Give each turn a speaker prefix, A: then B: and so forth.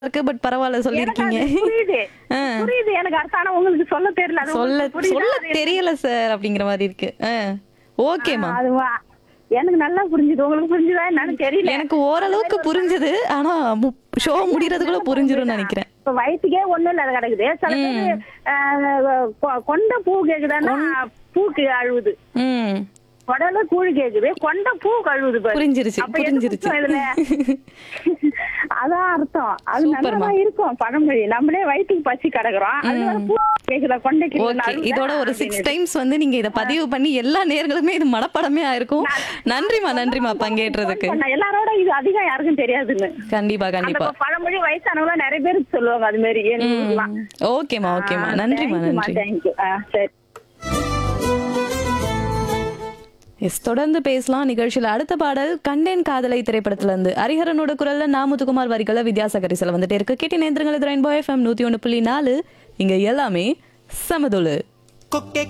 A: இருக்கு பட் பரவாயில்ல
B: எனக்கு
A: சொல்லிருக்கீங்க
B: அது புரியுது
A: ஆ.
B: புரியுது எனக்கு அர்த்தம் ஆனா உங்களுக்கு சொல்ல தெரியல அது
A: சொல்ல
B: உங்களுக்கு புரியுதா?
A: சொல்ல
B: அது
A: தெரியல சார் அப்படிங்கிற மாதிரி இருக்கு ஓகேமா
B: அது வா- எனக்கு நல்லா புரிஞ்சுது உங்களுக்கு புரிஞ்சுதா என்னன்னு தெரியல
A: எனக்கு ஓரளவுக்கு புரிஞ்சது ஆனா ஷோ முடியறதுக்குள்ள புரிஞ்சிரும்னு நினைக்கிறேன்
B: இப்ப வயிற்றுக்கே ஒண்ணும் இல்லாத கிடக்குது சில பேரு ஆஹ், கொ- கொண்ட பூ கேக்குதான்னா பூக்கு அழுவுது
A: ம்
B: உடல கூழ் கேக்குது கொண்ட பூ கழுவுது பாரு.
A: புரிஞ்சிருச்சு,
B: அப்ப எது
A: புரிஞ்சிருச்சு.
B: குத்தம் இதுல? அதான் அர்த்தம் அது
A: சூப்பர்மா.
B: நல்லா இருக்கும் பழமொழி நம்மளே வயிற்றுக்கு பசி கிடக்குறோம் அது வேற பூ கேக்குதா கொண்ட
A: ஓகே இதோட ஒரு சிக்ஸ் டைம்ஸ் வந்து நீங்க இத பதிவு பண்ணி எல்லா நேர்களுமே இது மனப்படமே ஆயிருக்கும் நன்றிமா நன்றிமா பங்கேற்றதுக்கு
B: எல்லாரோட இது அதிகம் யாருக்கும் தெரியாதுன்னு
A: கண்டிப்பா
B: அந்த
A: கண்டிப்பா
B: பழமொழி வயசானவங்க நிறைய பேருக்கு சொல்லுவாங்க அது மாதிரி எங்க ஊர்லாம்
A: ஓகேமா ஓகேமா நன்றிமா நன்றி
B: தேங்க்யூ சரி
A: எஸ் தொடர்ந்து பேசலாம் நிகழ்ச்சியில் அடுத்த பாடல் கண்டேன் காதலை திரைப்படத்துல இருந்து ஹரிஹரனோட குரல்ல நா முத்துக்குமார் வரிகளை வித்யாசாகரி சில வந்துட்டே இருக்கு கேட்டி நேந்திரங்கள் ரெயின்போ எஃப்எம் நூத்தி ஒன்று புள்ளி நாலு இங்க எல்லாமே சமதுளு
C: கொக்கே